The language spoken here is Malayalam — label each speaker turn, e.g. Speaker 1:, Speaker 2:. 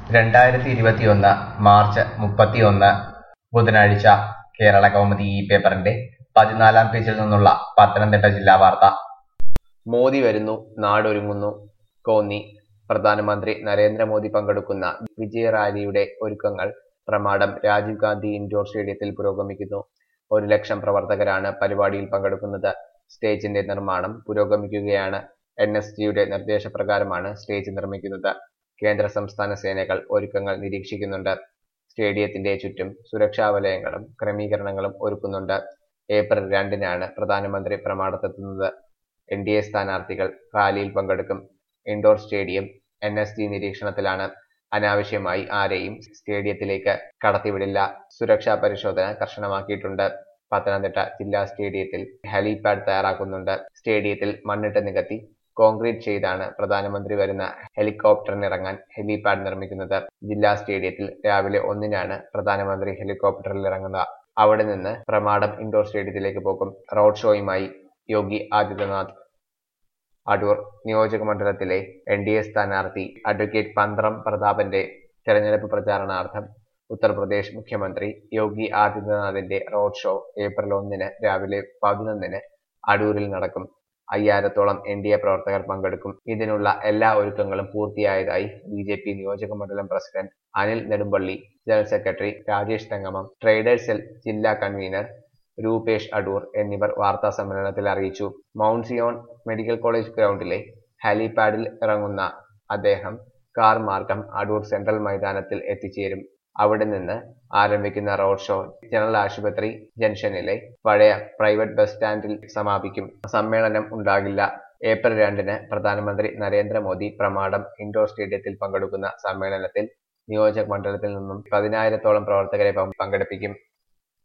Speaker 1: രണ്ടായിരത്തി ഇരുപത്തിയൊന്ന് മാർച്ച് മുപ്പത്തിയൊന്ന് ബുധനാഴ്ച കേരള കൗമുദി ഈ പേപ്പറിന്റെ പതിനാലാം പേജിൽ നിന്നുള്ള പത്തനംതിട്ട ജില്ലാ വാർത്ത മോദി വരുന്നു നാടൊരുങ്ങുന്നു കോന്നി പ്രധാനമന്ത്രി നരേന്ദ്രമോദി പങ്കെടുക്കുന്ന വിജയ റാലിയുടെ ഒരുക്കങ്ങൾ പ്രമാടം രാജീവ് ഗാന്ധി ഇൻഡോർ സ്റ്റേഡിയത്തിൽ പുരോഗമിക്കുന്നു ഒരു ലക്ഷം പ്രവർത്തകരാണ് പരിപാടിയിൽ പങ്കെടുക്കുന്നത് സ്റ്റേജിന്റെ നിർമ്മാണം പുരോഗമിക്കുകയാണ് എൻ എസ് ജിയുടെ നിർദ്ദേശപ്രകാരമാണ് സ്റ്റേജ് നിർമ്മിക്കുന്നത് കേന്ദ്ര സംസ്ഥാന സേനകൾ ഒരുക്കങ്ങൾ നിരീക്ഷിക്കുന്നുണ്ട് സ്റ്റേഡിയത്തിന്റെ ചുറ്റും സുരക്ഷാ വലയങ്ങളും ക്രമീകരണങ്ങളും ഒരുക്കുന്നുണ്ട് ഏപ്രിൽ രണ്ടിനാണ് പ്രധാനമന്ത്രി പ്രമാണത്തെത്തുന്നത് എൻ ഡി എ സ്ഥാനാർത്ഥികൾ റാലിയിൽ പങ്കെടുക്കും indoor stadium N S G നിരീക്ഷണത്തിലാണ് അനാവശ്യമായി ആരെയും സ്റ്റേഡിയത്തിലേക്ക് കടത്തിവിടില്ല സുരക്ഷാ പരിശോധന കർശനമാക്കിയിട്ടുണ്ട് പത്തനംതിട്ട ജില്ലാ സ്റ്റേഡിയത്തിൽ ഹെലിപാഡ് തയ്യാറാക്കുന്നുണ്ട് സ്റ്റേഡിയത്തിൽ മണ്ണിട്ട് നികത്തി കോൺക്രീറ്റ് ചെയ്താണ് പ്രധാനമന്ത്രി വരുന്ന ഹെലികോപ്റ്ററിനിറങ്ങാൻ ഹെലിപാഡ് നിർമ്മിക്കുന്നത് ജില്ലാ സ്റ്റേഡിയത്തിൽ രാവിലെ ഒന്നിനാണ് പ്രധാനമന്ത്രി ഹെലികോപ്റ്ററിൽ ഇറങ്ങുക അവിടെ നിന്ന് പ്രമാടം ഇൻഡോർ സ്റ്റേഡിയത്തിലേക്ക് പോകും റോഡ് ഷോയുമായി യോഗി ആദിത്യനാഥ് അടൂർ നിയോജക മണ്ഡലത്തിലെ എൻ ഡി എ സ്ഥാനാർത്ഥി അഡ്വക്കേറ്റ് പന്ത്രം പ്രതാപന്റെ തെരഞ്ഞെടുപ്പ് പ്രചാരണാർത്ഥം ഉത്തർപ്രദേശ് മുഖ്യമന്ത്രി യോഗി ആദിത്യനാഥിന്റെ റോഡ് ഷോ ഏപ്രിൽ ഒന്നിന് രാവിലെ പതിനൊന്നിന് അടൂരിൽ നടക്കും അയ്യായിരത്തോളം എൻ ഡി എ പ്രവർത്തകർ പങ്കെടുക്കും ഇതിനുള്ള എല്ലാ ഒരുക്കങ്ങളും പൂർത്തിയായതായി ബി ജെ പി നിയോജക മണ്ഡലം president Anil Nedumpally general secretary Rajesh Thangamam traders cell ജില്ലാ കൺവീനർ രൂപേഷ് അടൂർ എന്നിവർ വാർത്താ സമ്മേളനത്തിൽ അറിയിച്ചു മൗണ്ട് സിയോൺ മെഡിക്കൽ കോളേജ് ഗ്രൗണ്ടിലെ ഹെലിപാഡിൽ ഇറങ്ങുന്ന അദ്ദേഹം കാർ മാർഗം അടൂർ സെൻട്രൽ മൈതാനത്തിൽ എത്തിച്ചേരും അവിടെ നിന്ന് ആരംഭിക്കുന്ന റോഡ് ഷോ ജനറൽ ആശുപത്രി ജംഗ്ഷനിലെ പഴയ പ്രൈവറ്റ് ബസ് സ്റ്റാൻഡിൽ സമാപിക്കും സമ്മേളനം ഉണ്ടാകില്ല ഏപ്രിൽ രണ്ടിന് പ്രധാനമന്ത്രി നരേന്ദ്രമോദി പ്രമാടം ഇൻഡോർ സ്റ്റേഡിയത്തിൽ പങ്കെടുക്കുന്ന സമ്മേളനത്തിൽ നിയോജക മണ്ഡലത്തിൽ നിന്നും പതിനായിരത്തോളം പ്രവർത്തകരെ പങ്കെടുപ്പിക്കും